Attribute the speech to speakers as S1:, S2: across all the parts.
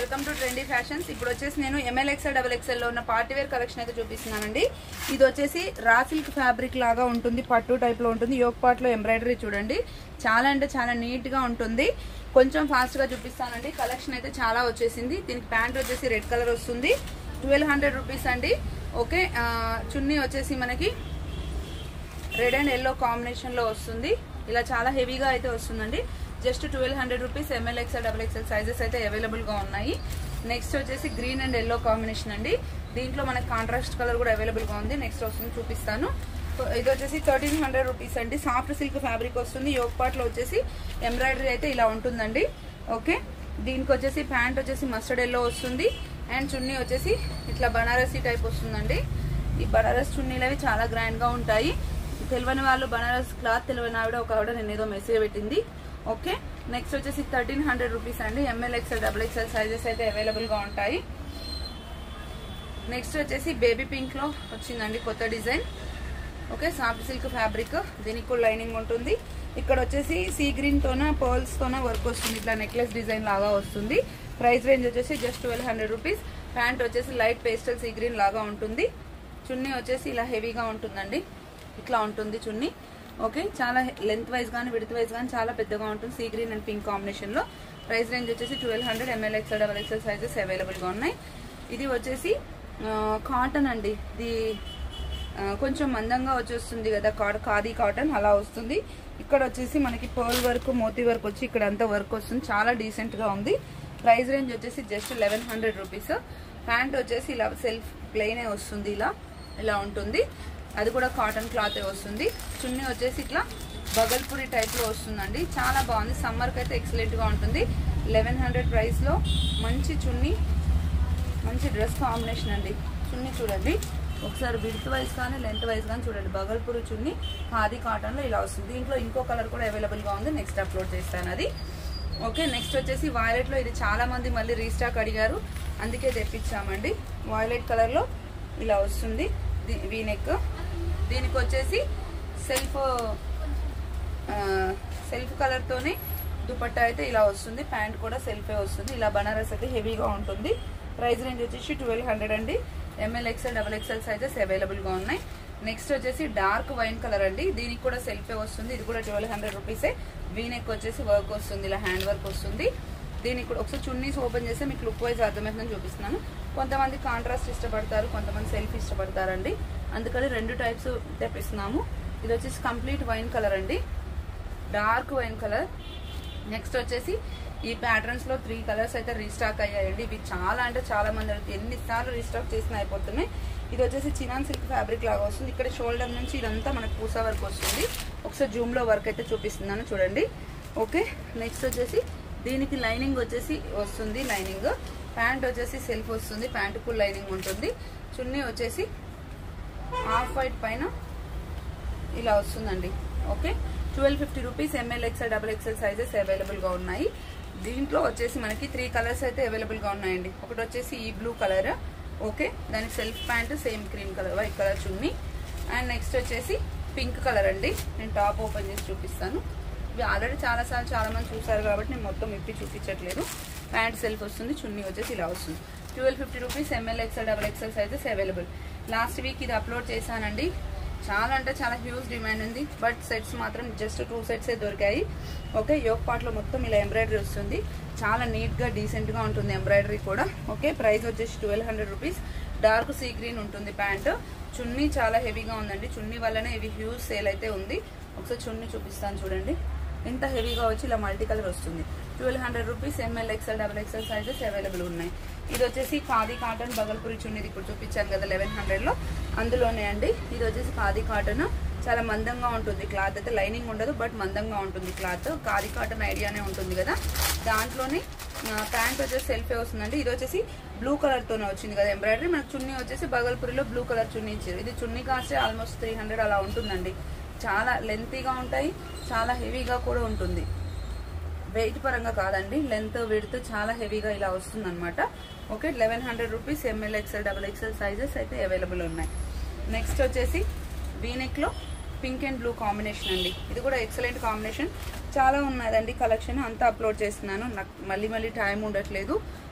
S1: Welcome to trendy fashions ఇప్పుడు వచ్చేసి నేను ఎంఎల్ ఎక్స్ఎల్ డబల్ ఎక్స్ఎల్ లో ఉన్న పార్టీ వేర్ కలెక్షన్ అయితే చూపిస్తున్నానండి ఇది వచ్చేసి రా సిల్క్ ఫ్యాబ్రిక్ లాగా ఉంటుంది పట్టు టైప్ లో ఉంటుంది యోగ్ పార్ట్ లో ఎంబ్రాయిడరీ చూడండి చాలా అంటే చాలా నీట్ గా ఉంటుంది కొంచెం ఫాస్ట్ గా చూపిస్తానండి కలెక్షన్ అయితే చాలా వచ్చేసింది దీనికి ప్యాంట్ వచ్చేసి రెడ్ కలర్ వస్తుంది ట్వెల్వ్ హండ్రెడ్ రూపీస్ అండి ఓకే ఆ, చున్నీ వచ్చేసి మనకి రెడ్ అండ్ ఎల్లో కాంబినేషన్ లో వస్తుంది ఇలా చాలా హెవీగా అయితే వస్తుందండి just twelve hundred rupees M L XL double XL sizes అయితే అవైలబుల్ గా ఉన్నాయి నెక్స్ట్ వచ్చేసి గ్రీన్ అండ్ ఎల్లో కాంబినేషన్ అండి దీంట్లో మనకి కాంట్రాస్ట్ కలర్ కూడా అవైలబుల్ గా ఉంది నెక్స్ట్ వస్తుంది చూపిస్తాను సో ఇది వచ్చేసి థర్టీన్ హండ్రెడ్ రూపీస్ అండి సాఫ్ట్ సిల్క్ ఫ్యాబ్రిక్ వస్తుంది యోగ్ పార్ట్ లో వచ్చేసి ఎంబ్రాయిడరీ అయితే ఇలా ఉంటుందండి ఓకే దీనికి వచ్చేసి ప్యాంట్ వచ్చేసి మస్టర్డ్ ఎల్లో వస్తుంది అండ్ చున్నీ వచ్చేసి ఇట్లా బనారసీ టైప్ వస్తుందండి ఈ బనారస్ చున్నీలు అవి చాలా గ్రాండ్ గా ఉంటాయి తెలియని వాళ్ళు బనారస్ క్లాత్ తెలియని ఆవిడ ఒక ఆవిడ నేను ఏదో మెసేజ్ పెట్టింది ఓకే నెక్స్ట్ వచ్చేసి థర్టీన్ హండ్రెడ్ రూపీస్ అండి M L XL double XL sizes అయితే అవైలబుల్ గా ఉంటాయి నెక్స్ట్ వచ్చేసి బేబీ పింక్ లో వచ్చిందండి కొత్త design okay soft silk fabric దీనికి కూడా లైనింగ్ ఉంటుంది ఇక్కడ వచ్చేసి సీ గ్రీన్ తోన పర్ల్స్ తోన వర్క్ వస్తుంది ఇట్లా నెక్లెస్ డిజైన్ లాగా వస్తుంది ప్రైస్ రేంజ్ వచ్చేసి just twelve hundred rupees pant వచ్చేసి లైట్ పేస్టల్ సీ గ్రీన్ లాగా ఉంటుంది చున్నీ వచ్చేసి ఇలా హెవీగా ఉంటుందండి ఇట్లా ఉంటుంది చున్నీ ఓకే చాలా లెంత్ వైజ్ కానీ విడత్ వైజ్ కానీ చాలా పెద్దగా ఉంటుంది sea green and pink combination లో ప్రైస్ రేంజ్ వచ్చేసి twelve hundred M L XL double XL sizes available గా ఉన్నాయి ఇది వచ్చేసి కాటన్ అండి ఇది ఆ, కొంచెం మందంగా వచ్చేస్తుంది కదా కాడ్ ఖాదీ కాటన్ అలా వస్తుంది ఇక్కడ వచ్చేసి మనకి పర్ల్ వర్క్ మోతీ వర్క్ వచ్చి ఇక్కడ అంతా వర్క్ వస్తుంది చాలా డీసెంట్ గా ఉంది ప్రైస్ రేంజ్ వచ్చేసి just eleven hundred rupees pant వచ్చేసి ఇలా సెల్ఫ్ ప్లెయిన్ వస్తుంది ఇలా ఇలా ఉంటుంది అది కూడా కాటన్ క్లాత్ వస్తుంది చున్నీ వచ్చేసి ఇట్లా బగల్పూరి టైప్ లో వస్తుందండి చాలా బాగుంది సమ్మర్ కి అయితే ఎక్సలెంట్ గా ఉంటుంది లెవెన్ హండ్రెడ్ ప్రైస్ లో మంచి చున్నీ మంచి డ్రెస్ కాంబినేషన్ అండి చున్నీ చూడండి ఒకసారి విడ్త్ వైజ్ కానీ లెంత్ వైజ్ కానీ చూడండి బగల్పూర్ చున్నీ ఖాదీ కాటన్ లో ఇలా వస్తుంది దీంట్లో ఇంకో కలర్ కూడా అవైలబుల్ గా ఉంది నెక్స్ట్ అప్లోడ్ చేస్తాను అది ఓకే నెక్స్ట్ వచ్చేసి వాయిలెట్ లో ఇది చాలా మంది మళ్ళీ రీస్టాక్ అడిగారు అందుకే తెప్పించామండి వాయిలెట్ కలర్ లో ఇలా వస్తుంది వీ నెక్ దీనికి వచ్చేసి సెల్ఫ్ సెల్ఫ్ కలర్ తోనే దుపట్టా అయితే ఇలా వస్తుంది ప్యాంట్ కూడా సెల్ఫే వస్తుంది ఇలా బనారస్ అయితే హెవీగా ఉంటుంది ప్రైస్ రేంజ్ వచ్చేసి ట్వెల్వ్ హండ్రెడ్ అండి M L XL double XL sizes available గా ఉన్నాయి నెక్స్ట్ వచ్చేసి డార్క్ వైన్ కలర్ అండి దీనికి కూడా సెల్ఫే వస్తుంది ఇది కూడా ట్వెల్వ్ హండ్రెడ్ రూపీసే వీనెక్ వచ్చేసి వర్క్ వస్తుంది ఇలా హ్యాండ్ వర్క్ వస్తుంది దీనికి కూడా ఒకసారి చున్నీస్ ఓపెన్ చేస్తే మీకు లుక్ వైజ్ అర్థమవుతుందని చూపిస్తున్నాను కొంతమంది కాంట్రాస్ట్ ఇష్టపడతారు కొంతమంది సెల్ఫ్ ఇష్టపడతారండి అందుకని రెండు టైప్స్ తెప్పిస్తున్నాము ఇది వచ్చేసి కంప్లీట్ వైన్ కలర్ అండి డార్క్ వైన్ కలర్ నెక్స్ట్ వచ్చేసి ఈ ప్యాటర్న్స్ లో త్రీ కలర్స్ అయితే రీస్టాక్ అయ్యాయండి ఇవి చాలా అంటే చాలా మంది అడుగుతారు. ఎన్నిసార్లు రీస్టాక్ చేసిన అయిపోతున్నాయి ఇది వచ్చేసి చినాన్ సిల్క్ ఫ్యాబ్రిక్ లాగా వస్తుంది ఇక్కడ షోల్డర్ నుంచి ఇదంతా మనకు పూసా వర్క్ వస్తుంది ఒకసారి జూమ్ లో వర్క్ అయితే చూపిస్తున్నాను చూడండి ఓకే నెక్స్ట్ వచ్చేసి దీనికి లైనింగ్ వచ్చేసి వస్తుంది లైనింగ్ ప్యాంట్ వచ్చేసి సెల్ఫ్ వస్తుంది ప్యాంట్ ఫుల్ లైనింగ్ ఉంటుంది చున్నీ వచ్చేసి హాఫ్ వైట్ పైన ఇలా వస్తుందండి okay twelve fifty rupees M L XL double XL sizes available గా ఉన్నాయి దీంట్లో వచ్చేసి మనకి త్రీ కలర్స్ అయితే అవైలబుల్ గా ఉన్నాయండి ఒకటి వచ్చేసి ఈ బ్లూ కలర్ ఓకే దానికి self pant same cream colour white colour chunni and next వచ్చేసి పింక్ కలర్ అండి నేను టాప్ ఓపెన్ చేసి చూపిస్తాను ఇవి ఆల్రెడీ చాలా సార్లు చాలా మంది చూసారు కాబట్టి నేను మొత్తం ఇప్పి చూపించట్లేదు ప్యాంట్ సెల్ఫ్ వస్తుంది చున్నీ వచ్చేసి ఇలా వస్తుంది twelve fifty rupees M L XL double XL sizes available last week ఇది అప్లోడ్ చేశానండి చాలా అంటే చాలా హ్యూజ్ డిమాండ్ ఉంది బట్ సెట్స్ మాత్రం జస్ట్ టూ సెట్సే దొరికాయి ఓకే యోగ్ పార్ట్లో మొత్తం ఇలా ఎంబ్రాయిడరీ వస్తుంది చాలా నీట్గా డీసెంట్గా ఉంటుంది ఎంబ్రాయిడరీ కూడా ఓకే ప్రైస్ వచ్చేసి twelve hundred rupees dark sea green ఉంటుంది ప్యాంట్ చున్నీ చాలా హెవీగా ఉందండి చున్నీ వల్లనే ఇవి హ్యూజ్ సేల్ అయితే ఉంది ఒకసారి చున్నీ చూపిస్తాను చూడండి ఇంత హెవీగా వచ్చి ఇలా మల్టీ కలర్ వస్తుంది twelve hundred rupees M L XL double XL sizes available ఉన్నాయి ఇది వచ్చేసి ఖాదీ కాటన్ బగల్పూరి చున్నీది ఇప్పుడు చూపించాను కదా లెవెన్ హండ్రెడ్లో అందులోనే అండి ఇది వచ్చేసి ఖాదీ కాటన్ చాలా మందంగా ఉంటుంది క్లాత్ అయితే లైనింగ్ ఉండదు బట్ మందంగా ఉంటుంది క్లాత్ ఖాదీ కాటన్ ఐడియానే ఉంటుంది కదా దాంట్లోనే ప్యాంట్ వచ్చేసి సెల్ఫే వస్తుందండి ఇది వచ్చేసి బ్లూ కలర్ తోనే వచ్చింది కదా ఎంబ్రాయిడరీ మనకు చున్నీ వచ్చేసి బగల్పూరిలో బ్లూ కలర్ చున్నీ ఇచ్చారు ఇది చున్నీ కాస్టే ఆల్మోస్ట్ త్రీ హండ్రెడ్ అలా ఉంటుందండి చాలా లెంతీగా ఉంటాయి చాలా హెవీగా కూడా ఉంటుంది వెయిట్ పరంగా కాదండి లెంత్ విడ్త్ చాలా హెవీగా ఇలా వస్తుంది అనమాట okay eleven hundred rupees M L XL double XL sizes అయితే అవైలబుల్ ఉన్నాయి నెక్స్ట్ వచ్చేసి వీనెక్ లో పింక్ అండ్ బ్లూ కాంబినేషన్ అండి ఇది కూడా ఎక్సలెంట్ కాంబినేషన్ చాలా ఉన్నదండి కలెక్షన్ అంతా అప్లోడ్ చేస్తున్నాను నాకు మళ్ళీ మళ్ళీ టైం ఉండట్లేదు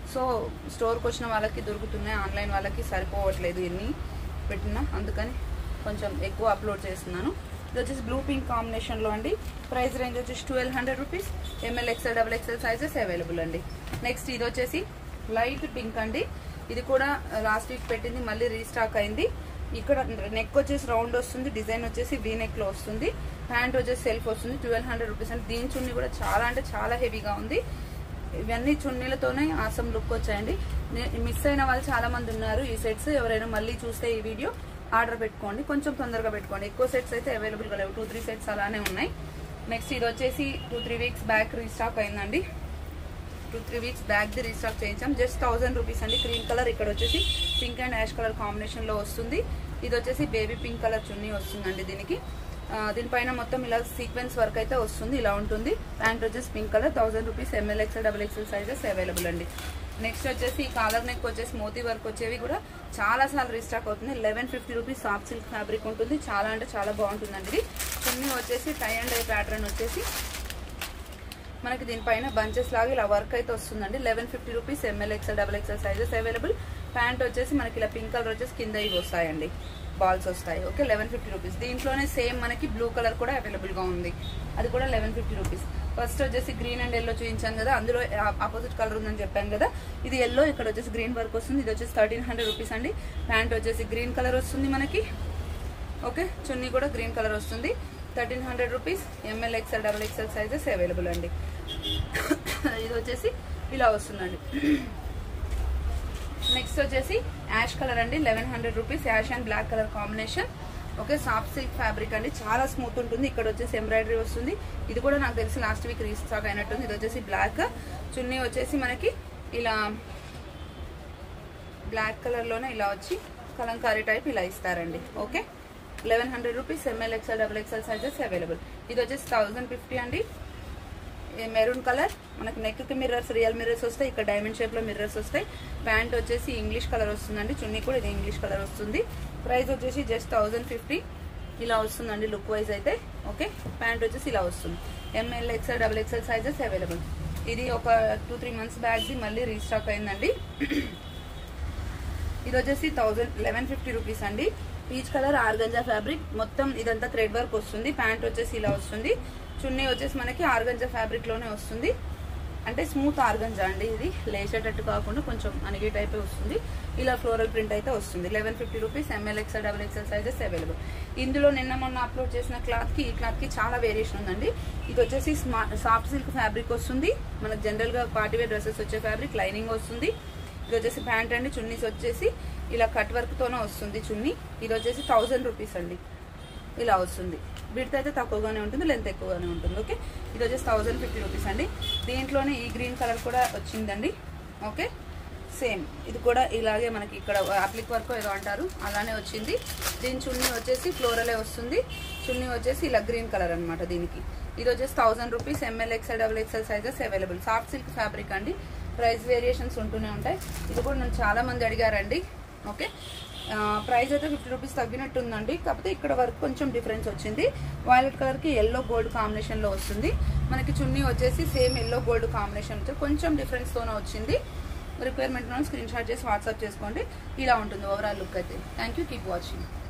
S1: సో స్టోర్కి వచ్చిన వాళ్ళకి దొరుకుతున్నాయి ఆన్లైన్ వాళ్ళకి సరిపోవట్లేదు ఎన్ని పెట్టినా అందుకని కొంచెం ఎక్కువ అప్లోడ్ చేస్తున్నాను ఇది వచ్చేసి బ్లూ పింక్ కాంబినేషన్లో అండి ప్రైస్ రేంజ్ వచ్చేసి twelve hundred rupees M L XL double XL sizes available అండి నెక్స్ట్ ఇది వచ్చేసి లైట్ పింక్ అండి ఇది కూడా లాస్ట్ వీక్ పెట్టింది మళ్ళీ రీస్టాక్ అయింది ఇక్కడ నెక్ వచ్చేసి రౌండ్ వస్తుంది డిజైన్ వచ్చేసి వీ నెక్ లో వస్తుంది ప్యాంట్ వచ్చేసి సెల్ఫ్ వస్తుంది ట్వెల్వ్ హండ్రెడ్ రూపీస్ అంటే దీని చున్నీ కూడా చాలా అంటే చాలా హెవీగా ఉంది ఇవన్నీ చున్నీలతోనే ఆసం లుక్ వచ్చాయండి మిస్ అయిన వాళ్ళు చాలా మంది ఉన్నారు ఈ సెట్స్ ఎవరైనా మళ్ళీ చూస్తే ఈ వీడియో ఆర్డర్ పెట్టుకోండి కొంచెం తొందరగా పెట్టుకోండి ఎక్కువ సెట్స్ అయితే అవైలబుల్గా లేవు టూ త్రీ సెట్స్ అలానే ఉన్నాయి నెక్స్ట్ ఇది వచ్చేసి two three weeks back restock అయిందండి two three weeks back the restock చేయించాం జస్ట్ థౌసండ్ రూపీస్ అండి క్రీమ్ కలర్ ఇక్కడ వచ్చేసి pink and ash colour combination లో వస్తుంది ఇది వచ్చేసి బేబీ పింక్ కలర్ చున్నీ వస్తుందండి దీనికి ఆ, దీనిపైన మొత్తం ఇలా సీక్వెన్స్ వర్క్ అయితే వస్తుంది ఇలా ఉంటుంది ప్యాంట్ వచ్చేసి pink colour thousand rupees M L XL double XL sizes available అండి నెక్స్ట్ వచ్చేసి ఈ కాలర్ నెక్ వచ్చేసి మోతీ వర్క్ వచ్చేవి కూడా చాలా సార్లు రీస్టాక్ అవుతుంది eleven fifty rupees soft silk fabric ఉంటుంది చాలా అంటే చాలా బాగుంటుందండి ఇది చున్నీ వచ్చేసి టై అండ్ ఐ ప్యాటర్న్ వచ్చేసి మనకి దీనిపైన బంచెస్ లాగా ఇలా వర్క్ అయితే వస్తుందండి eleven fifty rupees M L XL double XL sizes available pant వచ్చేసి మనకి ఇలా పింక్ కలర్ వచ్చేసి కింద ఇవి వస్తాయండి బాల్స్ వస్తాయి ఓకే లెవెన్ ఫిఫ్టీ రూపీస్ దీంట్లోనే సేమ్ మనకి బ్లూ కలర్ కూడా అవైలబుల్ గా ఉంది అది కూడా లెవెన్ ఫిఫ్టీ రూపీస్ ఫస్ట్ వచ్చేసి గ్రీన్ అండ్ ఎల్లో చూపించాను కదా అందులో ఆపోజిట్ కలర్ ఉందని చెప్పాను కదా ఇది ఎల్లో ఇక్కడ వచ్చేసి గ్రీన్ వర్క్ వస్తుంది ఇది వచ్చేసి థర్టీన్ హండ్రెడ్ రూపీస్ అండి ప్యాంట్ వచ్చేసి గ్రీన్ కలర్ వస్తుంది మనకి ఓకే చున్నీ కూడా గ్రీన్ కలర్ వస్తుంది thirteen hundred rupees M L XL double XL sizes available అండి ఇది వచ్చేసి ఇలా వస్తుందండి నెక్స్ట్ వచ్చేసి యాష్ కలర్ అండి eleven hundred rupees ash and black colour combination okay soft silk fabric అండి చాలా స్మూత్ ఉంటుంది ఇక్కడ వచ్చేసి ఎంబ్రాయిడరీ వస్తుంది ఇది కూడా నాకు తెలిసి లాస్ట్ వీక్ రీస్టాక్ అయినట్టుంది ఇది వచ్చేసి బ్లాక్ చున్నీ వచ్చేసి మనకి ఇలా బ్లాక్ కలర్ లోనే ఇలా వచ్చి కలంకారీ టైప్ ఇలా ఇస్తారండి okay eleven hundred rupees M L XL double XL sizes available ఇది వచ్చేసి థౌసండ్ ఫిఫ్టీ అండి మెరూన్ కలర్ మనకి నెక్ కి మిర్రర్స్ రియల్ మిర్రర్స్ వస్తాయి ఇక్కడ డైమండ్ షేప్ లో మిర్రర్స్ వస్తాయి ప్యాంట్ వచ్చేసి ఇంగ్లీష్ కలర్ వస్తుందండి చున్నీ కూడా ఇది ఇంగ్లీష్ కలర్ వస్తుంది ప్రైస్ వచ్చేసి జస్ట్ థౌసండ్ ఫిఫ్టీ ఇలా వస్తుందండి లుక్ వైజ్ అయితే ఓకే ప్యాంట్ వచ్చేసి ఇలా వస్తుంది M L XL double XL sizes available ఇది ఒక two three months back the మళ్ళీ రీస్టాక్ అయిందండి ఇది వచ్చేసి థౌజండ్ లెవెన్ ఫిఫ్టీ రూపీస్ అండి పీచ్ కలర్ ఆర్గంజా ఫ్యాబ్రిక్ మొత్తం ఇదంతా థ్రెడ్ వర్క్ వస్తుంది ప్యాంట్ వచ్చేసి ఇలా వస్తుంది చున్నీ వచ్చేసి మనకి ఆర్గంజా ఫ్యాబ్రిక్ లోనే వస్తుంది అంటే స్మూత్ ఆర్గంజా అండి ఇది లేచేటట్టు కాకుండా కొంచెం అనిగే టైప్ వస్తుంది ఇలా ఫ్లోరల్ ప్రింట్ అయితే వస్తుంది eleven fifty rupees M L XL double XL sizes available ఇందులో నిన్న మొన్న అప్లోడ్ చేసిన క్లాత్ కి ఈ క్లాత్ కి చాలా వేరియేషన్ ఉందండి ఇది వచ్చేసి సాఫ్ట్ సిల్క్ ఫ్యాబ్రిక్ వస్తుంది మనకు జనరల్ గా పార్టీ వేర్ డ్రెస్సెస్ వచ్చే ఫ్యాబ్రిక్ లైనింగ్ వస్తుంది ఇది వచ్చేసి ప్యాంట్ అండి చున్నీస్ వచ్చేసి ఇలా కట్ వర్క్ తోనే వస్తుంది చున్నీ ఇది వచ్చేసి థౌజండ్ రూపీస్ అండి ఇలా వస్తుంది విడత అయితే తక్కువగానే ఉంటుంది లెంత్ ఎక్కువగానే ఉంటుంది ఓకే ఇది వచ్చేసి థౌజండ్ ఫిఫ్టీ రూపీస్ అండి దీంట్లోనే ఈ గ్రీన్ కలర్ కూడా వచ్చిందండి ఓకే సేమ్ ఇది కూడా ఇలాగే మనకి ఇక్కడ అప్లిక్ వర్క్ ఏదో అంటారు అలానే వచ్చింది దీని చున్నీ వచ్చేసి ఫ్లోరలే వస్తుంది చున్నీ వచ్చేసి ఇలా గ్రీన్ కలర్ అన్నమాట దీనికి ఇది వచ్చేసి thousand rupees M L XL double XL sizes available soft silk fabric అండి ప్రైస్ వేరియేషన్స్ ఉంటూనే ఉంటాయి ఇది కూడా నన్ను చాలా మంది అడిగారండి ఓకే ప్రైస్ అయితే ఫిఫ్టీ రూపీస్ తగ్గినట్టు ఉందండి కాకపోతే ఇక్కడ వరకు కొంచెం డిఫరెన్స్ వచ్చింది వైలెట్ కలర్ కి ఎల్లో గోల్డ్ కాంబినేషన్ లో వస్తుంది మనకి చున్నీ వచ్చేసి సేమ్ ఎల్లో గోల్డ్ కాంబినేషన్ వచ్చి కొంచెం డిఫరెన్స్ తోనే వచ్చింది రిక్వైర్మెంట్ స్క్రీన్ షాట్ చేసి వాట్సాప్ చేసుకోండి ఇలా ఉంటుంది ఓవరాల్ లుక్ అయితే థ్యాంక్ యూ కీప్ వాచింగ్